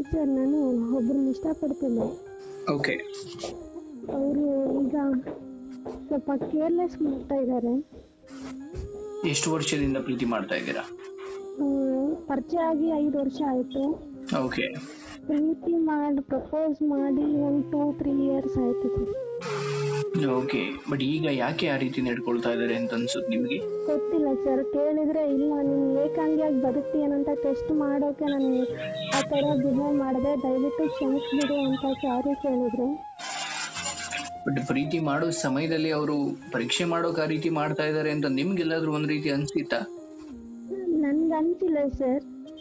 Sir ನಾನು ಒಬ್ರನ್ನ ಇಷ್ಟಪಡ್ತಿದ್ದೆ okay ಅವರು ಈಗ ಸ್ವಲ್ಪ ಕೇರ್ಲೆಸ್ ಮಾಡ್ತಾ ಇದ್ದಾರೆ ಎಷ್ಟು ವರ್ಷದಿಂದ ಪ್ರೀತಿ ಮಾಡ್ತಾ ಇದ್ದೀರಾ ಪರಿಚಯ ಆಗಿ ಐದು ವರ್ಷ ಆಯಿತು ಓಕೆ ಪ್ರೀತಿ ಮಾಡಿ ಪ್ರಪೋಸ್ ಮಾಡಿ ಒಂದು ಟೂ ತ್ರೀ ಇಯರ್ಸ್ ಆಯಿತು ಸರ್ ಓಕೆ ಬಟ್ ಈಗ ಯಾಕೆ ಆ ರೀತಿ ನಡ್ಕೊಳ್ತಾ ಇದ್ದಾರೆ ಅಂತ ಅನ್ಸುತ್ತೆ ನಿಮಗೆ ಗೊತ್ತಿಲ್ಲ ಸರ್ ಕೇಳಿದ್ರೆ ಇಲ್ಲ ನೀನು ಏಕಾಂಗಿಯಾಗಿ ಬದುಕ್ತೀಯನಂತ ಟೆಸ್ಟ್ ಮಾಡೋಕೆ ನಾನು ಆ ಥರ ಬಿಹೇವ್ ಮಾಡಿದೆ ದಯವಿಟ್ಟು ಕ್ಷಮಿಸ್ಬಿಡು ಅಂತ ಸಾರಿ ಕೇಳಿದ್ರು ಬಟ್ ಪ್ರೀತಿ ಮಾಡೋ ಸಮಯದಲ್ಲಿ ಅವರು ಪರೀಕ್ಷೆ ಮಾಡೋಕೆ ಆ ರೀತಿ ಮಾಡ್ತಾ ಇದ್ದಾರೆ ಅಂತ ನಿಮ್ಗೆಲ್ಲಾದ್ರೂ ಒಂದ್ ರೀತಿ ಅನ್ಸಿತ್ತಾ ನನ್ಗೆ ಅನ್ಸಿಲ್ಲ ಸರ್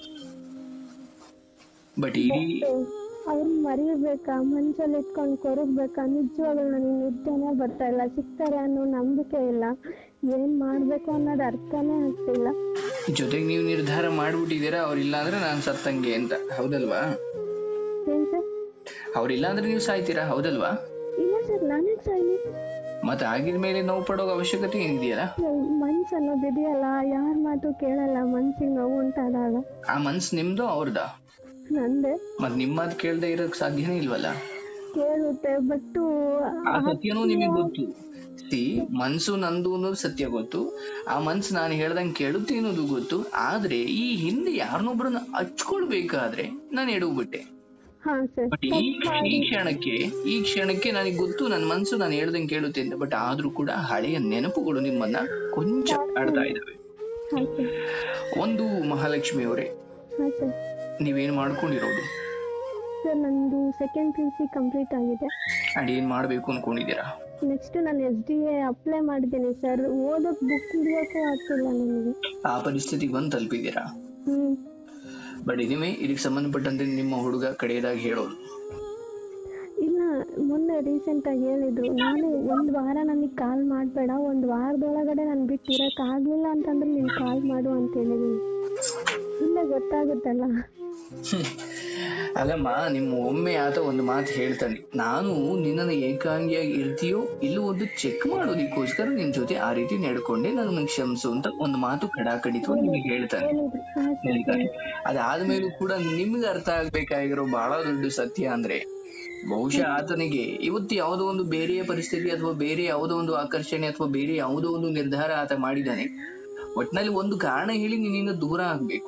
ಬಟ್ ಇಡೀ ಅವ್ರು ಮರಿಬೇಕಾ ಮನ್ಸಲ್ಲಿ ಇಟ್ಕೊಂಡು ಕೊರಗ್ಬೇಕಾ ನಿಜವಾಗ್ಲೂ ನನಗೆ ನಿದ್ದೆನೇ ಬರ್ತಾ ಇಲ್ಲ ಸಿಗ್ತಾರೆ ಅನ್ನೋ ನಂಬಿಕೆ ಇಲ್ಲ ಏನ್ ಮಾಡ್ಬೇಕು ಅನ್ನೋದು ಅರ್ಥನೇ ಆಗ್ತಿಲ್ಲ ಜೊತೆಗೆ ನೀವು ನಿರ್ಧಾರ ಮಾಡ್ಬಿಟ್ಟಿದ್ದೀರಾ ಅವ್ರಿಲ್ಲ ಅಂದ್ರೆ ನಾನು ಸತ್ತಂಗೆ ಅಂತ ಹೌದಲ್ವಾ ಏನ್ ಸರ್ ಅವ್ರಿಲ್ಲ ಅಂದ್ರೆ ನೀವು ಸಾಯ್ತೀರಾ ಹೌದಲ್ವಾ ಇಲ್ಲ ಸರ್ ನಾನೇ ಸಾಯ್ಲಿ ಮತ್ತೆ ಆಗಿದ್ಮೇಲೆ ನೋವು ಪಡೋ ಅವಶ್ಯಕತೆ ಏನಿದೆಯಲ್ಲ ಮನ್ಸ್ ಅನ್ನೋದು ಇದೆಯಲ್ಲ ಯಾರ ಮಾತು ಕೇಳಲ್ಲ ಮನ್ಸಿಗೆ ನೋವು ಉಂಟಾದಾಗ ಆ ಮನ್ಸ್ ನಿಮ್ದು ಅವ್ರದಾ ನಂದೆ ಮತ್ ನಿಮ್ಮ ಮಾತು ಕೇಳ್ದೆ ಇರಕ್ ಸಾಧ್ಯನೇ ಇಲ್ವಲ್ಲ ಕೇಳುತ್ತೆ ಬಟ್ಟು ಆ ಸತ್ಯನೂ ನಿಮಗೆ ಗೊತ್ತು ಸಿ ಮನ್ಸು ನಂದು ಅನ್ನೋದು ಸತ್ಯ ಗೊತ್ತು ಆ ಮನ್ಸು ನಾನು ಹೇಳ್ದಂಗೆ ಕೇಳುತ್ತೆ ಅನ್ನೋದು ಗೊತ್ತು ಆದ್ರೆ ಈ ಹಿಂದೆ ಯಾರನ್ನೊಬ್ರನ್ನ ಹಚ್ಕೊಳ್ಬೇಕಾದ್ರೆ ನಾನು ಎಡವು ಬಿಟ್ಟೆ ಹಾ ಸರ್ ಬಟ್ ಈ ಈ ಕ್ಷಣಕ್ಕೆ ಈ ಕ್ಷಣಕ್ಕೆ ನನಗೆ ಗೊತ್ತು ನನ್ನ ಮನ್ಸು ನಾನು ಹೇಳ್ದಂಗೆ ಕೇಳುತ್ತೆ ಅಂತ ಬಟ್ ಆದ್ರೂ ಕೂಡ ಹಳೆಯ ನೆನಪುಗಳು ನಿಮ್ಮನ್ನ ಕೊಂಚ ಆಡ್ತಾ ಇದಾವೆ ಹಾ ಸರ್ ಒಂದು ಮಹಾಲಕ್ಷ್ಮಿ ಅವರೇ ಹಾ ಸರ್ ನೀವೇನ್ ಮಾಡ್ಕೊಂಡಿರೋದು ಸರ್ ನಂದು second P U C complete ಆಗಿದೆ ಅಂಡ್ ಏನ್ ಮಾಡ್ಬೇಕು ಅನ್ಕೊಂಡಿದ್ದೀರಾ ನೆಕ್ಸ್ಟ್ ನಾನು ಎಸ್ ಡಿ ಎ ಅಪ್ಲೈ ಮಾಡಿದ್ದೀನಿ ಸರ್ ಓದೋಕ್ ಬುಕ್ ಹಿಡಿಯೋಕ್ಕೂ ಆಗ್ತಿಲ್ಲ ನನಗೆ ಆ ಪರಿಸ್ಥಿತಿಗೆ ಬಂದು ತಲುಪಿದ್ದೀರಾ ಹ್ಮ್ ಬಟ್ ಇದುವೇ ಇದಕ್ಕೆ ಸಂಬಂಧಪಟ್ಟಂತೆ ನಿಮ್ಮ ಹುಡುಗ ಕಡೆಯದಾಗಿ ಹೇಳೋದು ಇಲ್ಲ ಮೊನ್ನೆ ರೀಸೆಂಟ್ ಆಗಿ ಹೇಳಿದ್ರು ನಾನು ಒಂದ್ ವಾರ ನನಗೆ ಕಾಲ್ ಮಾಡಬೇಡ ಒಂದ್ ವಾರದೊಳಗಡೆ ನಾನು ಬಿಟ್ಟು ಇರಕ್ ಆಗ್ಲಿಲ್ಲ ಅಂತಂದ್ರೆ ನೀನ್ ಕಾಲ್ ಮಾಡು ಅಂತ ಹೇಳಿದೀನಿ ಇಲ್ಲ ಗೊತ್ತಾಗುತ್ತಲ್ಲ ಹ್ಮ್. ಅಲ್ಲಮ್ಮ ನಿಮ್ಮ ಒಮ್ಮೆ ಆತ ಒಂದು ಮಾತು ಹೇಳ್ತಾನೆ ನಾನು ನಿನ್ನನ್ನು ಏಕಾಂಗಿಯಾಗಿ ಇರ್ತೀಯೋ ಇಲ್ಲೋ ಒಂದು ಚೆಕ್ ಮಾಡೋದಕ್ಕೋಸ್ಕರ ನಿನ್ ಜೊತೆ ಆ ರೀತಿ ನಡ್ಕೊಂಡೆ ನನಗೆ ಕ್ಷಮಿಸು ಅಂತ ಒಂದು ಮಾತು ಕಡಾಕಡಿತವಾಗಿ ನಿಮಗೆ ಹೇಳ್ತಾನೆ ಹೇಳಿದ್ರು ಹಾ ಸರ್ ಹೇಳ್ತಾನೆ ಅದಾದ್ಮೇಲೂ ಕೂಡ ನಿಮ್ಗೆ ಅರ್ಥ ಆಗ್ಬೇಕಾಗಿರೋ ಬಹಳ ದೊಡ್ಡ ಸತ್ಯ ಅಂದ್ರೆ ಬಹುಶಃ ಆತನಿಗೆ ಇವತ್ತು ಯಾವುದೋ ಒಂದು ಬೇರೆಯ ಪರಿಸ್ಥಿತಿ ಅಥವಾ ಬೇರೆ ಯಾವುದೋ ಒಂದು ಆಕರ್ಷಣೆ ಅಥವಾ ಬೇರೆ ಯಾವುದೋ ಒಂದು ನಿರ್ಧಾರ ಆತ ಮಾಡಿದ್ದಾನೆ ಒಟ್ನಲ್ಲಿ ಒಂದು ಕಾರಣ ಹೇಳಿ ನಿನ್ನಿಂದ ದೂರ ಆಗ್ಬೇಕು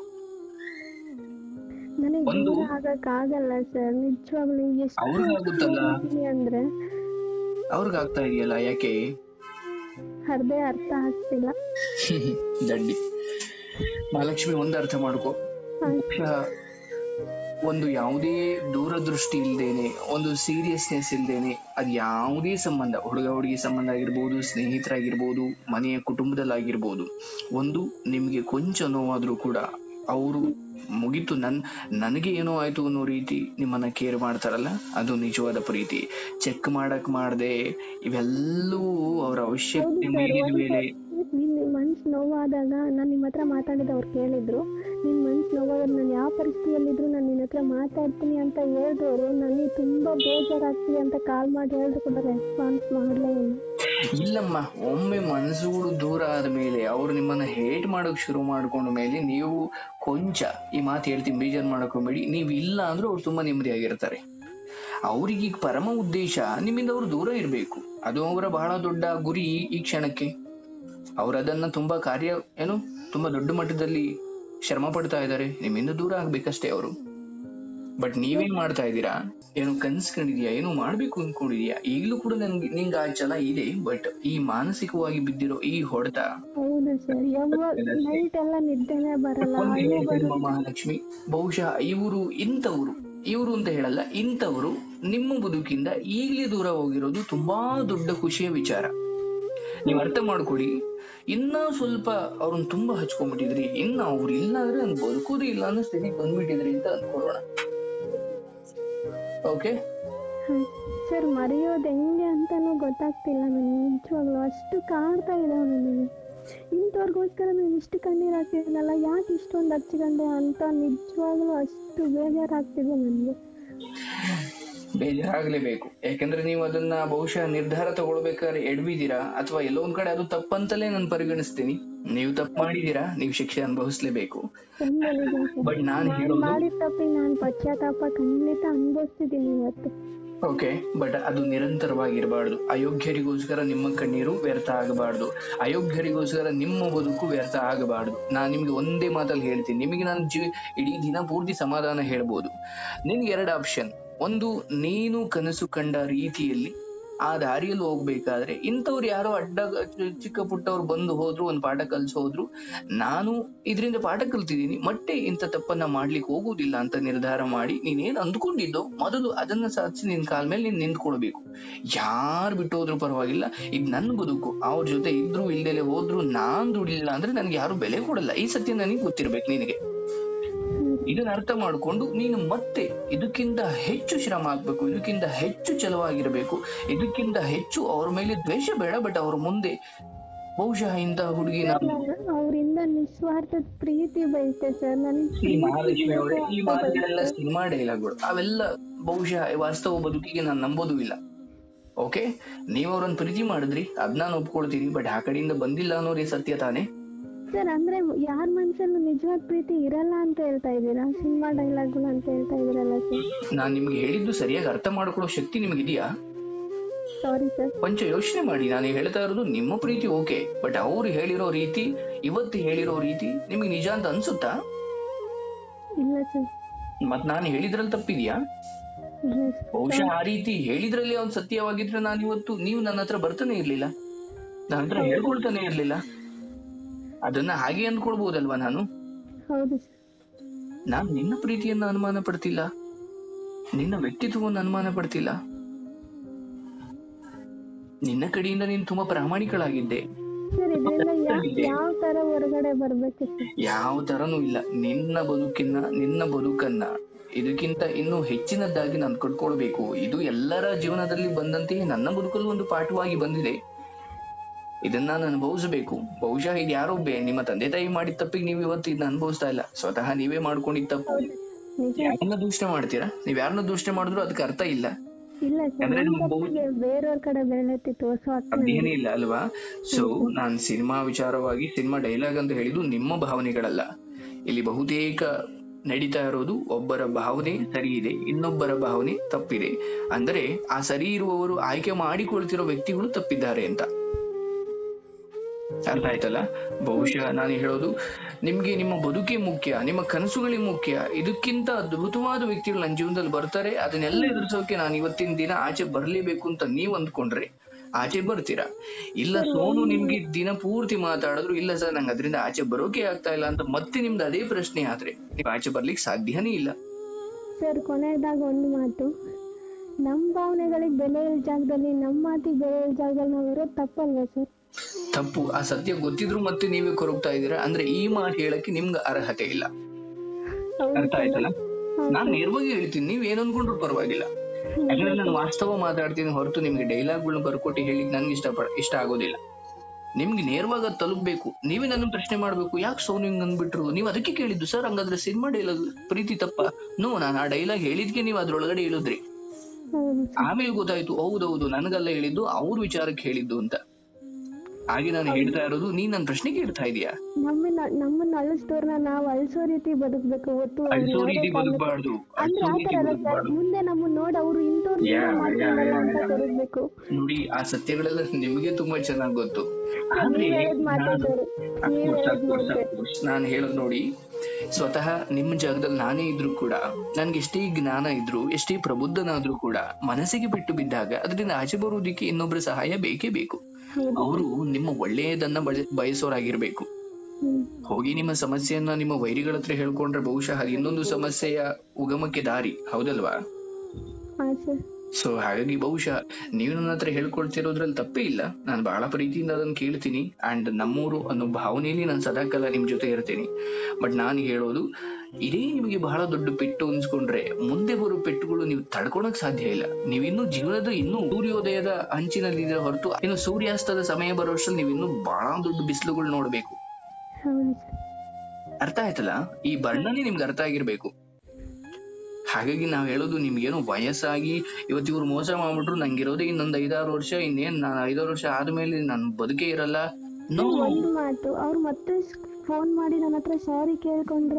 ನನಗೆ ಒಂದು- ದೂರ ಆಗಕ್ ಆಗಲ್ಲ ಸರ್ ನಿಜವಾಗ್ಲೂ ಎಷ್ಟು ಅವ್ರಿಗಾಗುತ್ತಲ್ಲ ಇದ್ದೀನಿ ಅಂದ್ರೆ ಅವ್ರಿಗೆ ಆಗ್ತಾ ಇದೆಯಲ್ಲ ಯಾಕೆ ಅರ್ಧೇ ಅರ್ಥ ಆಗ್ತಿಲ್ಲ ದಂಡಿ ಮಹಾಲಕ್ಷ್ಮಿ ಒಂದು ಅರ್ಥ ಮಾಡ್ಕೋ ಹಾ ಬಹುಶಃ ಒಂದು ಯಾವುದೇ ದೂರದೃಷ್ಟಿ ಇಲ್ದೇನೆ ಒಂದು ಸೀರಿಯಸ್ನೆಸ್ ಇಲ್ದೇನೆ ಅದ್ ಯಾವುದೇ ಸಂಬಂಧ ಹುಡುಗ ಹುಡುಗಿ ಸಂಬಂಧ ಆಗಿರ್ಬೋದು ಸ್ನೇಹಿತರಾಗಿರ್ಬೋದು ಮನೆಯ ಕುಟುಂಬದಲ್ಲಾಗಿರ್ಬೋದು ಒಂದು ನಿಮ್ಗೆ ಕೊಂಚ ನೋವಾದ್ರೂ ಕೂಡ ಅವರು ಮುಗೀತು ನನ್ ನನಗೆ ಏನೋ ಆಯ್ತು ಅನ್ನೋ ರೀತಿ ನಿಮ್ಮನ್ನ ಕೇರ್ ಮಾಡ್ತಾರಲ್ಲ ಅದು ನಿಜವಾದ ಪ್ರೀತಿ ಚೆಕ್ ಮಾಡಕ್ ಮಾಡ್ದೆ ಇವೆಲ್ಲವೂ ಅವರ ಅವಶ್ಯಕತೆ ಮೀರಿದ ಮೇಲೆ ನಿನ್ನ ಮನ್ಸ್ ನೋವಾದಾಗ ನಾನು ನಿಮ್ಮ ಹತ್ರ ಮಾತಾಡಿದ ಅವ್ರು ಕೇಳಿದ್ರು ನಿನ್ ಮನ್ಸ್ ನೋವಾದಾಗ ನಾನು ಯಾವ ಪರಿಸ್ಥಿತಿಯಲ್ಲಿದ್ರು ನಾನು ನಿನ್ನ ಹತ್ರ ಮಾತಾಡ್ತೀನಿ ಅಂತ ಹೇಳಿದವರು ನನಗೆ ತುಂಬಾ ಬೇಜಾರಾಗ್ತಿದೆ ಅಂತ ಕಾಲ್ ಮಾಡಿ ಹೇಳಿದ್ರು ಕೂಡ ರೆಸ್ಪಾನ್ಸ್ ಮಾಡಲೇ ಇಲ್ಲ ಇಲ್ಲಮ್ಮ ಒಮ್ಮೆ ಮನಸ್ಸುಗಳು ದೂರ ಆದ ಮೇಲೆ ಅವರು ನಿಮ್ಮನ್ನ ಹೇಟ್ ಮಾಡೋಕ್ ಶುರು ಮಾಡ್ಕೊಂಡ ಮೇಲೆ ನೀವು ಕೊಂಚ ಈ ಮಾತು ಹೇಳ್ತೀನಿ ಬೇಜಾರ್ ಮಾಡ್ಕೊಂಬೇಡಿ ನೀವು ಇಲ್ಲ ಅಂದ್ರೂ ಅವ್ರು ತುಂಬಾ ನೆಮ್ಮದಿಯಾಗಿರ್ತಾರೆ ಅವ್ರಿಗೆ ಈಗ ಪರಮ ಉದ್ದೇಶ ನಿಮ್ಮಿಂದ ಅವ್ರು ದೂರ ಇರಬೇಕು ಅದು ಅವರ ಬಹಳ ದೊಡ್ಡ ಗುರಿ ಈ ಕ್ಷಣಕ್ಕೆ ಅವ್ರು ಅದನ್ನ ತುಂಬಾ ಕಾರ್ಯ ಏನು ತುಂಬಾ ದೊಡ್ಡ ಮಟ್ಟದಲ್ಲಿ ಶ್ರಮ ಪಡ್ತಾ ಇದ್ದಾರೆ ನಿಮ್ಮಿಂದ ದೂರ ಆಗ್ಬೇಕಷ್ಟೇ ಅವರು ಬಟ್ ನೀವೇನ್ ಮಾಡ್ತಾ ಇದ್ದೀರಾ ಏನು ಕನ್ಸ್ಕೊಂಡಿದ್ಯಾ ಏನು ಮಾಡ್ಬೇಕು ಅನ್ಕೊಂಡಿದ್ಯಾ ಈಗಲೂ ಕೂಡ ನನ್ಗೆ ನಿಂಗೆ ಆ ಛಲ ಇದೆ ಬಟ್ ಈ ಮಾನಸಿಕವಾಗಿ ಬಿದ್ದಿರೋ ಈ ಹೊಡೆತ ಹೌದು ಸರ್ ಯಾವಾಗ ನೈಟ್ ಎಲ್ಲ ನಿದ್ದೆನೇ ಬರಲ್ಲ ಒಂದು ಅಲ್ಲೇ ಹೇಳ್ತೀನಿ ಬರುತ್ತೆ ನಮ್ಮ ಮಹಾಲಕ್ಷ್ಮಿ ಬಹುಶಃ ಇವರು ಇಂಥವ್ರು ಇವರು ಅಂತ ಹೇಳಲ್ಲ ಇಂಥವ್ರು ನಿಮ್ಮ ಬದುಕಿಂದ ಈಗಲೇ ದೂರ ಹೋಗಿರೋದು ತುಂಬಾ ದೊಡ್ಡ ಖುಷಿಯ ವಿಚಾರ ನೀವು ಅರ್ಥ ಮಾಡ್ಕೊಡಿ ಇನ್ನ ಸ್ವಲ್ಪ ಅವ್ರನ್ನ ತುಂಬಾ ಹಚ್ಕೊಂಡ್ಬಿಟ್ಟಿದ್ರಿ ಇನ್ನ ಅವ್ರು ಇಲ್ಲ ಅಂದ್ರೆ ನನ್ ಬದುಕೋದೇ ಇಲ್ಲ ಅನ್ನೋ ಸ್ಥಿತಿಗೆ ಬಂದ್ಬಿಟ್ಟಿದ್ರಿ ಅಂತ ಅನ್ಕೊಳ್ಳೋಣ ಓಕೆ ಸರ್ ಮರೆಯೋದು ಹೆಂಗೆ ಅಂತಾನೂ ಗೊತ್ತಾಗ್ತಿಲ್ಲ ನನಗೆ ನಿಜವಾಗ್ಲೂ ಅಷ್ಟು ಕಾಡ್ತಾ ಇದಾವೆ ನನಗೆ ಇಂಥವ್ರಿಗೋಸ್ಕರ ನಾನು ಇಷ್ಟು ಕಣ್ಣೀರು ಹಾಕ್ತಿದ್ದೀನಲ್ಲ ಯಾಕೆ ಇಷ್ಟೊಂದು ಹಚ್ಕೊಂಡೆ ಅಂತ ನಿಜವಾಗ್ಲೂ ಅಷ್ಟು ಬೇಜಾರಾಗ್ತಿದೆ ನನಗೆ ಬೇಜಾರಾಗ್ಲೇಬೇಕು ಯಾಕಂದ್ರೆ ನೀವು ಅದನ್ನ ಬಹುಶಃ ನಿರ್ಧಾರ ತಗೊಳ್ಬೇಕಾದ್ರೆ ಎಡ್ಬಿದ್ದೀರಾ ಅಥವಾ ಎಲ್ಲೋ ಒಂದ್ ಕಡೆ ಅದು ತಪ್ಪಂತಲೇ ನಾನು ಪರಿಗಣಿಸ್ತೀನಿ ನೀವು ತಪ್ಪು ಮಾಡಿದೀರಾ ನೀವು ಶಿಕ್ಷೆ ಅನುಭವಿಸ್ಲೇಬೇಕು ಹೆಮ್ಮಲ್ಲಿದ್ದೀನಿ ಸರ್ ಬಟ್ ನಾನ್ ನಾನ್ ಹೇಳೋದು ಮಾಡಿದ ತಪ್ಪಿಗೆ ನಾನು ಪಶ್ಚಾತ್ತಾಪ ಖಂಡಿತ ಅನುಭವಿಸ್ತಿದ್ದೀನಿ ಇವತ್ತು ಓಕೆ ಬಟ್ ಅದು ನಿರಂತರವಾಗಿರಬಾರ್ದು ಅಯೋಗ್ಯರಿಗೋಸ್ಕರ ನಿಮ್ಮ ಕಣ್ಣೀರು ವ್ಯರ್ಥ ಆಗಬಾರ್ದು ಅಯೋಗ್ಯರಿಗೋಸ್ಕರ ನಿಮ್ಮ ಬದುಕು ವ್ಯರ್ಥ ಆಗಬಾರ್ದು ನಾನು ನಿಮ್ಗೆ ಒಂದೇ ಮಾತಲ್ಲಿ ಹೇಳ್ತೀನಿ ನಿಮಗೆ ನಾನು ಜೀವ ಇಡೀ ದಿನ ಪೂರ್ತಿ ಸಮಾಧಾನ ಹೇಳ್ಬೋದು ನಿನ್ಗೆ ಎರಡು ಆಪ್ಷನ್ ಒಂದು ನೀನು ಕನಸು ಕಂಡ ರೀತಿಯಲ್ಲಿ ಆ ದಾರಿಯಲ್ಲಿ ಹೋಗ್ಬೇಕಾದ್ರೆ ಇಂಥವ್ರು ಯಾರೋ ಅಡ್ಡ ಚಿಕ್ಕ ಪುಟ್ಟವ್ರು ಬಂದು ಹೋದ್ರು ಒಂದು ಪಾಠ ಕಲ್ಸ್ ಹೋದ್ರು ನಾನು ಇದರಿಂದ ಪಾಠ ಕಲ್ತಿದ್ದೀನಿ ಮತ್ತೆ ಇಂಥ ತಪ್ಪನ್ನ ಮಾಡ್ಲಿಕ್ಕೆ ಹೋಗುವುದಿಲ್ಲ ಅಂತ ನಿರ್ಧಾರ ಮಾಡಿ ನೀನೇನ್ ಅಂದ್ಕೊಂಡಿದ್ದೋ ಮೊದಲು ಅದನ್ನ ಸಾಧಿಸಿ ನಿನ್ ಕಾಲ್ ಮೇಲೆ ನೀನ್ ನಿಂತ್ಕೊಳ್ಬೇಕು ಯಾರು ಬಿಟ್ಟು ಹೋದ್ರು ಪರವಾಗಿಲ್ಲ ಇದು ನನ್ನ ಬದುಕು ಅವ್ರ ಜೊತೆ ಇದ್ರು ಇಲ್ದಲೆ ಹೋದ್ರು ನಾನ್ ದುಡಿಲಿಲ್ಲ ಅಂದ್ರೆ ನನ್ಗೆ ಯಾರು ಬೆಲೆ ಕೊಡಲ್ಲ ಈ ಸತ್ಯ ನನಗೆ ಗೊತ್ತಿರ್ಬೇಕು ನಿನಗೆ ಇದನ್ನ ಅರ್ಥ ಮಾಡ್ಕೊಂಡು ನೀನು ಮತ್ತೆ ಇದಕ್ಕಿಂತ ಹೆಚ್ಚು ಶ್ರಮ ಹಾಕ್ಬೇಕು ಇದಕ್ಕಿಂತ ಹೆಚ್ಚು ಛಲವಾಗಿರ್ಬೇಕು ಇದಕ್ಕಿಂತ ಹೆಚ್ಚು ಅವ್ರ ಮೇಲೆ ದ್ವೇಷ ಬೇಡ ಬಟ್ ಅವ್ರ ಮುಂದೆ ಬಹುಶಃ ಇಂಥ ಹುಡುಗಿ ನಾನು ಅವರಿಂದ ನಿಸ್ವಾರ್ಥದ ಪ್ರೀತಿ ಬಯಸುತ್ತೆ ಸರ್ ಈ ಮಹಾಲಕ್ಷ್ಮಿ ಅವರೇ ಈ ನನಗೆ ಮಾತುಗಳೆಲ್ಲ ಸಿನಿಮಾ ಡೈಲಾಗ್ಗಳು ಅವೆಲ್ಲ ಬಹುಶಃ ವಾಸ್ತವ ಬದುಕಿಗೆ ನಾನು ನಂಬೋದೂ ಇಲ್ಲ ಓಕೆ ನೀವ್ ಅವ್ರನ್ನ ಪ್ರೀತಿ ಮಾಡಿದ್ರಿ ಅದ್ ನಾನು ಒಪ್ಕೊಳ್ತೀನಿ ಬಟ್ ಆ ಕಡೆಯಿಂದ ಬಂದಿಲ್ಲ ಅನ್ನೋದೇ ಸತ್ಯ ತಾನೇ ಸರ್ ಅಂದ್ರೆ ಯಾರ ಮನ್ಸಲ್ಲೂ ನಿಜವಾದ ಪ್ರೀತಿ ಇರಲ್ಲ ಅಂತ ಹೇಳ್ತಾ ಇದ್ದೀರಾ ಸಿನಿಮಾ ಡೈಲಾಗ್ಗಳು ಅಂತ ಹೇಳ್ತಾ ಇದೀರಲ್ಲ ಸರ್ ನಾನ್ ನಿಮ್ಗೆ ಹೇಳಿದ್ದು ಸರಿಯಾಗಿ ಅರ್ಥ ಮಾಡ್ಕೊಳ್ಳೋ ಶಕ್ತಿ ನಿಮ್ಗಿದೆಯಾ ಸಾರಿ ಸರ್ ಕೊಂಚ ಯೋಚನೆ ಮಾಡಿ ನಾನು ಹೇಳ್ತಾ ಇರೋದು ನಿಮ್ಮ ಪ್ರೀತಿ ಓಕೆ ಬಟ್ ಅವ್ರು ಹೇಳಿರೋ ರೀತಿ ಇವತ್ತು ಹೇಳಿರೋ ರೀತಿ ನಿಮ್ಗೆ ನಿಜ ಅಂತ ಅನ್ಸುತ್ತಾ ಇಲ್ಲ ಸರ್ ಮತ್ ನಾನು ಹೇಳಿದ್ರಲ್ಲಿ ತಪ್ಪಿದ್ಯಾ ಇಲ್ಲ ಸರ್ ಬಹುಶಃ ಆ ರೀತಿ ಹೇಳಿದ್ರಲ್ಲಿ ಅವ್ನು ಸತ್ಯವಾಗಿದ್ರೆ ನಾನು ಇವತ್ತು ನೀವು ನನ್ನ ಹತ್ರ ಬರ್ತಾನೆ ಇರ್ಲಿಲ್ಲ ನನ್ನ ಹತ್ರ ಹೇಳ್ಕೊಳ್ತಾನೆ ಇರ್ಲಿಲ್ಲ ಅದನ್ನ ಹಾಗೆ ಅಂದ್ಕೊಳ್ಬಹುದಲ್ವಾ ನಾನು ಹೌದು ಸರ್ ನಾನು ನಿನ್ನ ಪ್ರೀತಿಯನ್ನ ಅನುಮಾನ ಪಡ್ತಿಲ್ಲ ನಿನ್ನ ವ್ಯಕ್ತಿತ್ವವನ್ನು ಅನುಮಾನ ಪಡ್ತಿಲ್ಲ ನಿನ್ನ ಕಡೆಯಿಂದ ನೀನು ತುಂಬಾ ಪ್ರಾಮಾಣಿಕಳಾಗಿದ್ದೆ ಸರ್ ಇದೆಲ್ಲ ಯಾ- ಯಾವ ತರ ಹೊರಗಡೆ ಬರ್ಬೇಕು ಸರ್ ಯಾವ ತರನೂ ಇಲ್ಲ ನಿನ್ನ ಬದುಕಿನ ನಿನ್ನ ಬದುಕನ್ನ ಇದಕ್ಕಿಂತ ಇನ್ನೂ ಹೆಚ್ಚಿನದ್ದಾಗಿ ನಾನು ಕಟ್ಕೊಳ್ಬೇಕು ಇದು ಎಲ್ಲರ ಜೀವನದಲ್ಲಿ ಬಂದಂತೆಯೇ ನನ್ನ ಬದುಕಲ್ಲೂ ಒಂದು ಪಾಠವಾಗಿ ಬಂದಿದೆ ಇದನ್ನ ನಾನು ಅನುಭವಿಸಬೇಕು ಬಹುಶಃ ಇದು ಯಾರೋ ಬೇ ನಿಮ್ಮ ತಂದೆ ತಾಯಿ ಮಾಡಿದ ತಪ್ಪಿಗೆ ನೀವು ಇವತ್ತು ಇದನ್ನ ಅನುಭವಿಸ್ತಾ ಇಲ್ಲ ಸ್ವತಃ ನೀವೇ ಮಾಡ್ಕೊಂಡಿದ್ದ ತಪ್ಪು ನಿಜ ಯಾರನ್ನ ದೂಷಣೆ ಮಾಡ್ತೀರಾ ನೀವ್ ಯಾರನ್ನ ದೂಷಣೆ ಮಾಡಿದ್ರು ಅದಕ್ಕೆ ಅರ್ಥ ಇಲ್ಲ ಇಲ್ಲ ಸರ್ ಅಂದ್ರೆ ನಮ್ ನಮ್ಮ ಬಹು- ತಪ್ಪಿಗೆ ಬೇರೆಯವ್ರ ಕಡೆ ಬೆಳೆತಿ ತೋರ್ಸೋ ಹಕ್ಕು ಅದೇನೇ ಇಲ್ಲ ಅಲ್ವಾ ಸೊ ನಾನ್ ಸಿನಿಮಾ ವಿಚಾರವಾಗಿ ಸಿನಿಮಾ ಡೈಲಾಗ್ ಅಂತ ಹೇಳಿದ್ದು ನಿಮ್ಮ ಭಾವನೆಗಳಲ್ಲ ಇಲ್ಲಿ ಬಹುತೇಕ ನಡೀತಾ ಇರೋದು ಒಬ್ಬರ ಭಾವನೆ ಸರಿ ಇದೆ ಇನ್ನೊಬ್ಬರ ಭಾವನೆ ತಪ್ಪಿದೆ ಅಂದರೆ ಆ ಸರಿ ಇರುವವರು ಆಯ್ಕೆ ಮಾಡಿಕೊಳ್ತಿರೋ ವ್ಯಕ್ತಿಗಳು ತಪ್ಪಿದ್ದಾರೆ ಅಂತ ಅರ್ಥ ಆಯ್ತಲ್ಲ ಬಹುಶಃ ನಾನು ಹೇಳೋದು ನಿಮ್ಗೆ ನಿಮ್ಮ ಬದುಕೇ ಮುಖ್ಯ ನಿಮ್ಮ ಕನಸುಗಳೇ ಮುಖ್ಯ ಇದಕ್ಕಿಂತ ಅದ್ಭುತವಾದ ವ್ಯಕ್ತಿಗಳು ನನ್ನ ಜೀವನದಲ್ಲಿ ಬರ್ತಾರೆ ಅದನ್ನೆಲ್ಲ ಎದುರಿಸೋಕೆ ನಾನು ಇವತ್ತಿನ ದಿನ ಆಚೆ ಬರ್ಲೇಬೇಕು ಅಂತ ನೀವ್ ಅಂದ್ಕೊಂಡ್ರೆ ಆಚೆ ಬರ್ತೀರಾ ಇಲ್ಲ ಸೋನು ನಿಮ್ಗೆ ದಿನ ಪೂರ್ತಿ ಮಾತಾಡಿದ್ರು ಇಲ್ಲ ಸರ್ ನಂಗೆ ಅದರಿಂದ ಆಚೆ ಬರೋಕೆ ಆಗ್ತಾ ಇಲ್ಲ ಅಂತ ಮತ್ತೆ ನಿಮ್ದು ಅದೇ ಪ್ರಶ್ನೆ ಆದ್ರೆ ನೀವು ಆಚೆ ಬರ್ಲಿಕ್ಕೆ ಸಾಧ್ಯನೇ ಇಲ್ಲ ಸರ್ ಕೊನೆಯದಾಗ ಒಂದು ಮಾತು ನಮ್ಮ ಭಾವನೆಗಳಿಗೆ ಬೆಲೆ ಇಲ್ ಜಾಗದಲ್ಲಿ ನಮ್ಮ ಮಾತಿಗೆ ಬೆಲೆ ಇಲ್ ಜಾಗದಲ್ಲಿ ನಾವು ಇರೋದು ತಪ್ಪಲ್ವಾ ಸರ್ ತಪ್ಪು ಆ ಸತ್ಯ ಗೊತ್ತಿದ್ರು ಮತ್ತೆ ನೀವೇ ಕೊರಗ್ತಾ ಇದ್ದೀರಾ ಅಂದ್ರೆ ಈ ಮಾತು ಹೇಳಕ್ಕೆ ನಿಮ್ಗೆ ಅರ್ಹತೆ ಇಲ್ಲ ಹೌದು ಅರ್ಥ ಆಯ್ತಲ್ಲ ನಾನ್ ನೇರವಾಗಿ ಹೇಳ್ತೀನಿ ನೀವ್ ಏನ್ ಅನ್ಕೊಂಡ್ರು ಪರವಾಗಿಲ್ಲ ಯಾಕಂದ್ರೆ ನಾನು ವಾಸ್ತವ ಮಾತಾಡ್ತೀನಿ ಹೊರತು ನಿಮ್ಗೆ ಡೈಲಾಗ್ಗಳನ್ನ ಬರ್ಕೊಟ್ಟು ಹೇಳಿಕ್ ನನ್ಗೆ ಇಷ್ಟ ಪಡ ಇಷ್ಟ ಆಗೋದಿಲ್ಲ ನಿಮ್ಗೆ ನೇರವಾಗಿ ಅದ್ ತಲುಪಬೇಕು ನೀವೇ ನನ್ನ ಪ್ರಶ್ನೆ ಮಾಡ್ಬೇಕು ಯಾಕೆ ಸೋನು ಹಿಂಗ್ ಅಂದ್ಬಿಟ್ರು ನೀವು ಅದಕ್ಕೆ ಕೇಳಿದ್ದು ಸರ್ ಹಂಗಾದ್ರೆ ಸಿನಿಮಾ ಡೈಲಾಗ್ ಪ್ರೀತಿ ತಪ್ಪ ನೋ ನಾನು ಆ ಡೈಲಾಗ್ ಹೇಳಿದ್ಕೆ ನೀವು ಅದ್ರೊಳಗಡೆ ಹೇಳಿದ್ರಿ ಹೌದು ಆಮೇಲೆ ಗೊತ್ತಾಯ್ತು ಹೌದೌದು ನನಗಲ್ಲ ಹೇಳಿದ್ದು ಅವ್ರ ವಿಚಾರಕ್ಕೆ ಹೇಳಿದ್ದು ಅಂತ ಹಾಗೆ ನಾನು ಹೇಳ್ತಾ ಇರೋದು ನೀನ್ ನನ್ನ ಪ್ರಶ್ನೆ ಕೇಳ್ತಾ ಇದೀಯಾ ನಮ್ಮನ್ನ ನಮ್ಮನ್ನ ಅಳಿಸ್ದವ್ರನ್ನ ನಾವು ಅಳಿಸೋ ರೀತಿ ಬದುಕ್ಬೇಕು ಹೊತ್ತು ಅವ್ರು ಅಳಿಸೋ ಯಾವುದೇ ರೀತಿ ಕಾರಣಕ್ಕೂ- ಬದುಕಬಾರ್ದು ಅಂದ್ರೆ ಅಳಿಸೋ ಆ ರೀತಿ ತರ ಅಲ್ಲ ಸರ್ ಬದುಕಬಾರ್ದು ಮುಂದೆ ನಮ್ಮನ್ನ ನೋಡಿ ಅವ್ರು ಇಂಥವ್ರು Yeah, yeah, ಮಾಡ್ಕೊಂಡಲ್ಲ ಅಂತ yeah, yeah. ಕರಿಬೇಕು ನೋಡಿ ಆ ಸತ್ಯಗಳೆಲ್ಲ ನಿಮಗೆ ತುಂಬಾ ಚೆನ್ನಾಗಿ ಗೊತ್ತು ಆದ್ರೆ ನೀವ್ ಹೇಳದ್ ಮಾತೇ ನಾನು- ಸರ್ ನೀವ್ Of course, ಹೇಳದ್ of course, ಮಾತೇ of course. ನಾನು ಹೇಳೋದು ನೋಡಿ ಸ್ವತಃ ನಿಮ್ಮ ಜಾಗದಲ್ಲಿ ನಾನೇ ಇದ್ರು ಕೂಡ ನನ್ಗೆ ಎಷ್ಟೇ ಜ್ಞಾನ ಇದ್ರು ಎಷ್ಟೇ ಪ್ರಬುದ್ಧನಾದ್ರೂ ಕೂಡ ಮನಸ್ಸಿಗೆ ಬಿಟ್ಟು ಬಿದ್ದಾಗ ಅದರಿಂದ ಆಚೆ ಬರುವುದಕ್ಕೆ ಇನ್ನೊಬ್ಬರ ಸಹಾಯ ಬೇಕೇ ಬೇಕು ಹೌದು ಅವರು ನಿಮ್ಮ ಒಳ್ಳೆಯದನ್ನ ಬಯ- ಬಯಸೋರಾಗಿರ್ಬೇಕು ಹ್ಮ್ ಹೋಗಿ ನಿಮ್ಮ ಸಮಸ್ಯೆಯನ್ನ ನಿಮ್ಮ ವೈರಿಗಳ ಹತ್ರ ಹೇಳ್ಕೊಂಡ್ರೆ ಬಹುಶಃ ಅದು ಇನ್ನೊಂದು ಸಮಸ್ಯೆಯ ಉಗಮಕ್ಕೆ ದಾರಿ ಹೌದಲ್ವಾ ಹಾ ಸರ್ ಸೊ ಹಾಗಾಗಿ ಬಹುಶಃ ನೀವು ನನ್ನ ಹತ್ರ ಹೇಳ್ಕೊಳ್ತಿರೋದ್ರಲ್ಲಿ ತಪ್ಪೇ ಇಲ್ಲ ನಾನು ಬಹಳ ಪ್ರೀತಿಯಿಂದ ಅದನ್ನ ಕೇಳ್ತೀನಿ ಅಂಡ್ ನಮ್ಮೂರು ಅನ್ನೋ ಭಾವನೆಯಲ್ಲಿ ನಾನು ಸದಾಕಾಲ ನಿಮ್ ಜೊತೆ ಇರ್ತೀನಿ ಬಟ್ ನಾನು ಹೇಳೋದು ಇದೇ ನಿಮಗೆ ಬಹಳ ದೊಡ್ಡ ಪೆಟ್ಟು ಅನ್ಸ್ಕೊಂಡ್ರೆ ಮುಂದೆ ಬರೋ ಪೆಟ್ಟುಗಳು ನೀವು ತಡ್ಕೊಳಕ್ ಸಾಧ್ಯ ಇಲ್ಲ ನೀವಿನ್ನೂ ಜೀವನದ ಇನ್ನೂ ಸೂರ್ಯೋದಯದ ಅಂಚಿನಲ್ಲಿದ್ರೆ ಹೊರತು ಇನ್ನು ಸೂರ್ಯಾಸ್ತದ ಸಮಯ ಬರೋಷ್ಟ್ರಲ್ಲಿ ನೀವು ಇನ್ನೂ ಬಹಳ ದೊಡ್ಡ ಬಿಸಿಲುಗಳು ನೋಡ್ಬೇಕು ಹೌದು ಸರ್ ಅರ್ಥ ಆಯ್ತಲ್ಲ ಈ ಬಣ್ಣನೇ ನಿಮ್ಗೆ ಅರ್ಥ ಆಗಿರ್ಬೇಕು ಹಾಗಾಗಿ ನಾವ್ ಹೇಳೋದು ನಿಮ್ಗೇನೋ ವಯಸ್ಸಾಗಿ ಇವತ್ತು ಇವ್ರು ಮೋಸ ಮಾಡ್ಬಿಟ್ರು ನಂಗಿರೋದೇ ಇನ್ನೊಂದ್ ಐದಾರು ವರ್ಷ ಇನ್ನೇನ್ ನಾನು ಐದಾರು ವರ್ಷ ಆದ್ಮೇಲೆ ನನ್ ಬದುಕೇ ಇರಲ್ಲ ನೋ ಒಂದು ಮಾತು ಅವ್ರು ಮತ್ತೆ ಫೋನ್ ಮಾಡಿ ನನ್ನ ಹತ್ರ ಸಾರಿ ಕೇಳ್ಕೊಂಡ್ರೆ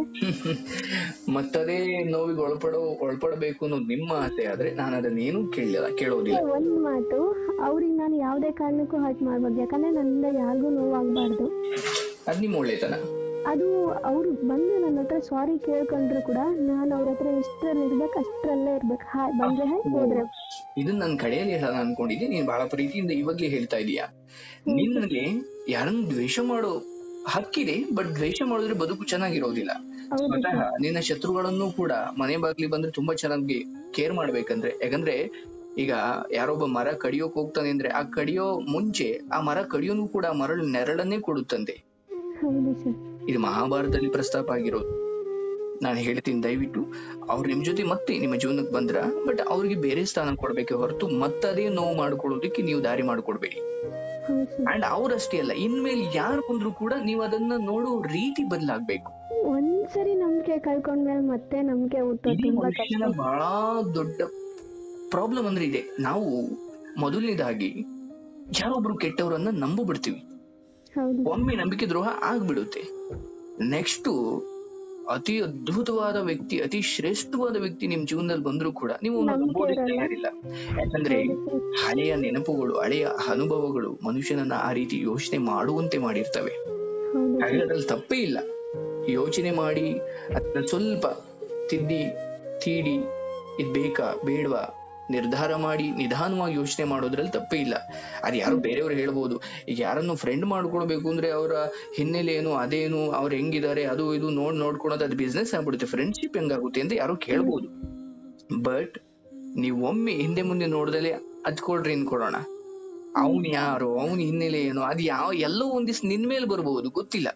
ಮತ್ತದೇ ನೋವಿಗೆ ಒಳಪಡೋ ಒಳಪಡಬೇಕು ಅನ್ನೋದು ನಿಮ್ಮ ಆಸೆ ಆದ್ರೆ ನಾನು ಅದನ್ನೇನು ಕೇಳಿಲ್ಲ ಕೇಳೋದಿಲ್ಲ ಒಂದ್ ಮಾತು ಅವ್ರಿಗೆ ನಾನು ಯಾವ್ದೇ ಕಾರಣಕ್ಕೂ ಹರ್ಟ್ ಮಾಡ್ಬಾರ್ದು ಯಾಕಂದ್ರೆ ನನ್ನಿಂದ ಯಾರಿಗೂ ನೋವಾಗ್ಬಾರ್ದು ಅದ್ ನಿಮ್ಮ ಒಳ್ಳೆತನ ಅದು ಅವ್ರು ಬಂದು ನನ್ನ ಹತ್ರ ಸಾರಿ ಕೇಳ್ಕೊಂಡ್ರು ಕೂಡ ನಾನು ಅವ್ರ ಹತ್ರ ಎಷ್ಟ್ರಲ್ಲಿ ಇರ್ಬೇಕು ಅಷ್ಟ್ರಲ್ಲೇ ಇರ್ಬೇಕು ಹಾಯ್ ಬಂದ್ರೆ ಹಾಯ್ ಹೋದ್ರೆ ಇದನ್ನ ನನ್ನ ಕಡೆಯಲ್ಲಿ ಹೇಳೋಣ ಅನ್ಕೊಂಡಿದ್ದೆ ನೀನ್ ಬಹಳ ಪ್ರೀತಿಯಿಂದ ಇವಾಗ್ಲೇ ಹೇಳ್ತಾ ಇದೀಯಾ ನಿನ್ಗೆ ಯಾರನ್ನ ದ್ವೇಷ ಮಾಡೋ ಹಕ್ಕಿದೆ ಬಟ್ ದ್ವೇಷ ಮಾಡಿದ್ರೆ ಬದುಕು ಚೆನ್ನಾಗಿರೋದಿಲ್ಲ ಹೌದು ಸ್ವತಃ ನಿನ್ನ ಶತ್ರುಗಳನ್ನು ಕೂಡ ಮನೆ ಬಾಗ್ಲಿ ಬಂದ್ರೆ ತುಂಬಾ ಚೆನ್ನಾಗಿ ಕೇರ್ ಮಾಡ್ಬೇಕಂದ್ರೆ ಯಾಕಂದ್ರೆ ಈಗ ಯಾರೊಬ್ಬ ಮರ ಕಡಿಯೋಕ್ ಹೋಗ್ತಾನೆ ಅಂದ್ರೆ ಆ ಕಡಿಯೋ ಮುಂಚೆ ಆ ಮರ ಕಡಿಯೋನು ಕೂಡ ಆ ಮರಳು ನೆರಳನ್ನೇ ಕೊಡುತ್ತಂತೆ ಹೌದು ಸರ್ ಇದು ಮಹಾಭಾರತದಲ್ಲಿ ಪ್ರಸ್ತಾಪ ಆಗಿರೋದು ನಾನು ಹೇಳ್ತೀನಿ ದಯವಿಟ್ಟು ಅವ್ರು ನಿಮ್ ಜೊತೆ ಮತ್ತೆ ನಿಮ್ಮ ಜೀವನಕ್ಕೆ ಬಂದ್ರ ಬಟ್ ಅವ್ರಿಗೆ ಬೇರೆ ಸ್ಥಾನ ಕೊಡ್ಬೇಕೆ ಹೊರತು ಮತ್ತದೇ ನೋವು ಮಾಡ್ಕೊಳ್ಳೋದಕ್ಕೆ ನೀವು ದಾರಿ ಮಾಡ್ಕೊಡ್ಬೇಡಿ ಹೌದು ಸರ್ ಅಂಡ್ ಅವ್ರಷ್ಟೇ ಅಲ್ಲ ಇನ್ಮೇಲೆ ಯಾರು ಬಂದ್ರು ಕೂಡ ನೀವು ಅದನ್ನ ನೋಡೋ ರೀತಿ ಬದಲಾಗ್ಬೇಕು ಒಂದ್ಸರಿ ನಂಬಿಕೆ ಕಳ್ಕೊಂಡ್ಮೇಲೆ ಮತ್ತೆ ನಂಬಿಕೆ ಹುಟ್ಟೋದು ಇಡೀ ತುಂಬಾ ಕಷ್ಟ ಮನುಷ್ಯನ ಬಹಳ ದೊಡ್ಡ ಪ್ರಾಬ್ಲಮ್ ಅಂದ್ರೆ ಇದೆ ನಾವು ಮೊದಲನೇದಾಗಿ ಯಾರೊಬ್ರು ಕೆಟ್ಟವರನ್ನ ನಂಬು ಬಿಡ್ತೀವಿ ಹೌದು ಒಮ್ಮೆ ನಂಬಿಕೆ ದ್ರೋಹ ಆಗ್ಬಿಡುತ್ತೆ ನೆಕ್ಸ್ಟ್ ಅತಿ ಅದ್ಭುತವಾದ ವ್ಯಕ್ತಿ ಅತಿ ಶ್ರೇಷ್ಠವಾದ ವ್ಯಕ್ತಿ ನಿಮ್ ಜೀವನದಲ್ಲಿ ಬಂದ್ರು ಕೂಡ ನೀವು ಅವ್ನ ನಂಬಿಕೆ ನಂಬೋದಕ್ಕೆ ಇರಲ್ಲ. ತಯಾರಿಲ್ಲ ಯಾಕಂದ್ರೆ ಹೌದು ಸರ್ ಹಳೆಯ ನೆನಪುಗಳು ಹಳೆಯ ಅನುಭವಗಳು ಮನುಷ್ಯನನ್ನ ಆ ರೀತಿ ಯೋಚನೆ ಮಾಡುವಂತೆ ಮಾಡಿರ್ತವೆ ಹೌದು ಹಾಗೆ ಅದ್ರಲ್ಲಿ ತಪ್ಪೇ ಇಲ್ಲ ಯೋಚನೆ ಮಾಡಿ ಅದನ್ನ ಸ್ವಲ್ಪ ತಿದ್ದಿ ತೀಡಿ ಇದ್ ಬೇಕಾ ಬೇಡವಾ ನಿರ್ಧಾರ ಮಾಡಿ ನಿಧಾನವಾಗಿ ಯೋಚನೆ ಮಾಡೋದ್ರಲ್ಲಿ ತಪ್ಪೇ ಇಲ್ಲ ಅದ್ ಯಾರು ಬೇರೆಯವ್ರು ಹೇಳ್ಬೋದು ಈಗ ಯಾರನ್ನು ಫ್ರೆಂಡ್ ಮಾಡ್ಕೊಳ್ಬೇಕು ಅಂದ್ರೆ ಅವರ ಹಿನ್ನೆಲೆ ಏನು ಅದೇನು ಅವ್ರು ಹೆಂಗಿದ್ದಾರೆ ಅದು ಇದು ನೋಡ್ ನೋಡ್ಕೊಳೋದು ಅದು ಬಿಸ್ನೆಸ್ ಆಗ್ಬಿಡುತ್ತೆ ಫ್ರೆಂಡ್ಶಿಪ್ ಹೆಂಗಾಗುತ್ತೆ ಅಂತ ಯಾರು ಕೇಳ್ಬೋದು ಬಟ್ ನೀವ್ ಒಮ್ಮೆ ಹಿಂದೆ ಮುಂದೆ ನೋಡ್ದಲೆ ಅದ್ಕೊಳ್ರಿ ಅನ್ಕೊಳೋಣ ಅವನ್ ಯಾರು ಅವನ ಹಿನ್ನೆಲೆ ಏನು ಅದ್ ಯಾವ ಎಲ್ಲೋ ಒಂದಿವ್ಸ ನಿನ್ ಮೇಲೆ ಬರ್ಬಹುದು ಗೊತ್ತಿಲ್ಲ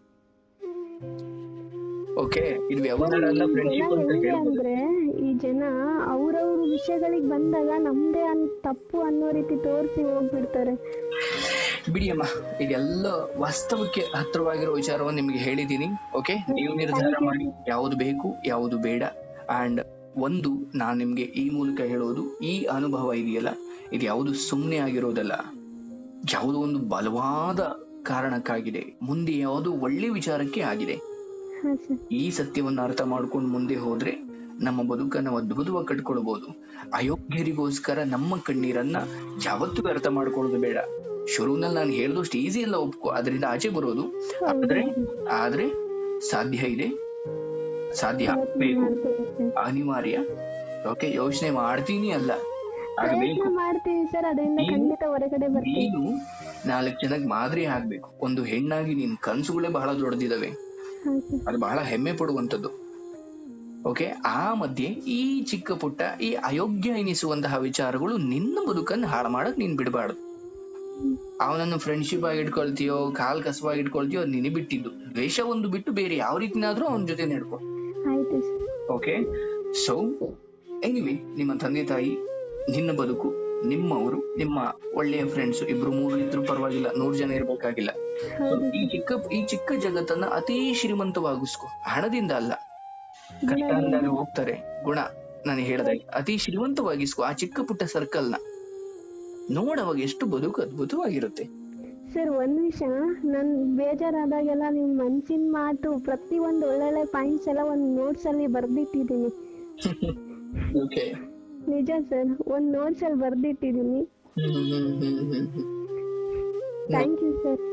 ಓಕೆ ಇದು ವ್ಯವಹಾರ ಅಲ್ಲ ಈ ಜನ ಫ್ರೆಂಡ್ಶಿಪ್ ಅಂತ ಹೆಂಗೆ ಹೇಳ್ಬೋದು ಅಂದ್ರೆ ಈ ಜನ ಅವ್ರವ್ರ ವಿಷಯಗಳಿಗೆ ಬಂದಾಗ ನಮ್ದೇ ಅನ್ ತಪ್ಪು ಅನ್ನೋ ರೀತಿ ತೋರಿಸಿ ಹೋಗ್ಬಿಡ್ತಾರೆ ಬಿಡಿಯಮ್ಮ ಇದೆಲ್ಲ ವಾಸ್ತವಕ್ಕೆ ಹತ್ರವಾಗಿರೋ ವಿಚಾರವನ್ನು ನಿಮ್ಗೆ ಹೇಳಿದೀನಿ ಓಕೆ ನೀವು ನಿರ್ಧಾರ ಮಾಡಿ ಯಾವುದು ಬೇಕು ಯಾವುದು ಬೇಡ ಅಂಡ್ ಒಂದು ನಾನ್ ನಿಮ್ಗೆ ಈ ಮೂಲಕ ಹೇಳೋದು ಈ ಅನುಭವ ಇದೆಯಲ್ಲ ಇದು ಯಾವುದು ಸುಮ್ಮನೆ ಆಗಿರೋದಲ್ಲ ಯಾವುದೋ ಒಂದು ಬಲವಾದ ಕಾರಣಕ್ಕಾಗಿದೆ ಮುಂದೆ ಯಾವುದೋ ಒಳ್ಳೆ ವಿಚಾರಕ್ಕೆ ಆಗಿದೆ ಹಾ ಸರ್ ಈ ಸತ್ಯವನ್ನ ಅರ್ಥ ಮಾಡ್ಕೊಂಡು ಮುಂದೆ ಹೋದ್ರೆ ನಮ್ಮ ಬದುಕನ್ನ ಅದ್ಭುತವಾಗಿ ಕಟ್ಕೊಳ್ಬಹುದು ಅಯೋಗ್ಯರಿಗೋಸ್ಕರ ನಮ್ಮ ಕಣ್ಣೀರನ್ನ ಯಾವತ್ತೂ ವ್ಯರ್ಥ ಮಾಡ್ಕೊಳ್ಳೋದು ಬೇಡ ಶುರುವಿನಲ್ಲಿ ನಾನು ಹೇಳ್ದಷ್ಟು ಈಸಿ ಎಲ್ಲ ಒಪ್ಕೋ ಅದರಿಂದ ಆಚೆ ಬರೋದು ಆದ್ರೆ ಆದ್ರೆ ಸಾಧ್ಯ ಇದೆ ಸಾಧ್ಯ ಆಗ್ಬೇಕು ಮಾಡ್ತೀವಿ ಸರ್ ಅನಿವಾರ್ಯ ಓಕೆ ಯೋಚನೆ ಮಾಡ್ತೀನಿ ಅಲ್ಲ ಆಗ್ಬೇಕು ಪ್ರಯತ್ನ ಮಾಡ್ತೀವಿ ಸರ್ ಅದರಿಂದ ನೀನು- ಖಂಡಿತ ಹೊರಗಡೆ ಬರ್ತೀವಿ ನೀನು ನಾಲ್ಕು ಜನಕ್ಕೆ ಮಾದರಿ ಆಗ್ಬೇಕು ಒಂದು ಹೆಣ್ಣಾಗಿ ನಿನ್ ಕನ್ಸುಗಳೇ ಬಹಳ ದೊಡ್ಡದಿದಾವೆ ಹಾ ಸರ್ ಅದು ಬಹಳ ಹೆಮ್ಮೆ ಪಡುವಂತದ್ದು ಓಕೆ ಆ ಮಧ್ಯೆ ಈ ಚಿಕ್ಕ ಪುಟ್ಟ ಈ ಅಯೋಗ್ಯ ಎನಿಸುವಂತಹ ವಿಚಾರಗಳು ನಿನ್ನ ಬದುಕನ್ನು ಹಾಳು ಮಾಡಕ್ ನೀನ್ ಬಿಡಬಾರ್ದು ಅವನನ್ನು ಫ್ರೆಂಡ್ಶಿಪ್ ಆಗಿ ಇಟ್ಕೊಳ್ತೀಯೋ ಕಾಲ್ ಕಸವಾಗಿ ಇಟ್ಕೊಳ್ತೀಯೋ ಅದು ನಿನಗೆ ಬಿಟ್ಟಿದ್ದು ದ್ವೇಷ ಒಂದು ಬಿಟ್ಟು ಬೇರೆ ಯಾವ ರೀತಿನಾದ್ರೂ ಅವನ ಜೊತೆ ನಡ್ಕೊ ಆಯ್ತು ಸರ್ ಓಕೆ ಸೊ ಎನಿವೆ ನಿಮ್ಮ ತಂದೆ ತಾಯಿ ನಿನ್ನ ಬದುಕು ನಿಮ್ಮವರು ನಿಮ್ಮ ಒಳ್ಳೆಯ ಫ್ರೆಂಡ್ಸ್ ಇಬ್ರು ಮೂರು ಇದ್ರು ಪರವಾಗಿಲ್ಲ ನೂರು ಜನ ಇರ್ಬೇಕಾಗಿಲ್ಲ So, ಹೌದು ಈ ಚಿಕ್ಕ ಈ ಚಿಕ್ಕ ಜಗತ್ತನ್ನ ಅತಿ ಶ್ರೀಮಂತವಾಗಿಸ್ಕೊ ಹಣದಿಂದ ಅಲ್ಲ ಕಷ್ಟ ಅಂದಾಗ ಹೋಗ್ತಾರೆ ಗುಣ ನಾನು ಹೇಳ್ದಾಗೆ ಅತಿ ಶ್ರೀಮಂತವಾಗಿಸ್ಕೊ ಆ ಚಿಕ್ಕ ಪುಟ್ಟ ಸರ್ಕಲ್ ನ ನೋಡ ಅವಾಗ ಎಷ್ಟು ಬದುಕು ಅದ್ಭುತವಾಗಿರುತ್ತೆ ಸರ್ ಒಂದ್ ವಿಷಯ ನನ್ ಬೇಜಾರಾದಾಗೆಲ್ಲ ನಿಮ್ ಮನ್ಸಿನ ಮಾತು ಪ್ರತಿ ಒಂದ್ ಒಳ್ಳೊಳ್ಳೆ ಪಾಯಿಂಟ್ಸ್ ಎಲ್ಲ ಒಂದ್ ನೋಟ್ಸ್ ಅಲ್ಲಿ ಬರ್ದಿಟ್ಟಿದೀನಿ ಓಕೆ ನಿಜ ಸರ್ ಒಂದ್ ನೋಟ್ಸ್ ಅಲ್ಲಿ ಬರ್ದಿಟ್ಟಿದೀನಿ ಥ್ಯಾಂಕ್ ಯು ಸರ್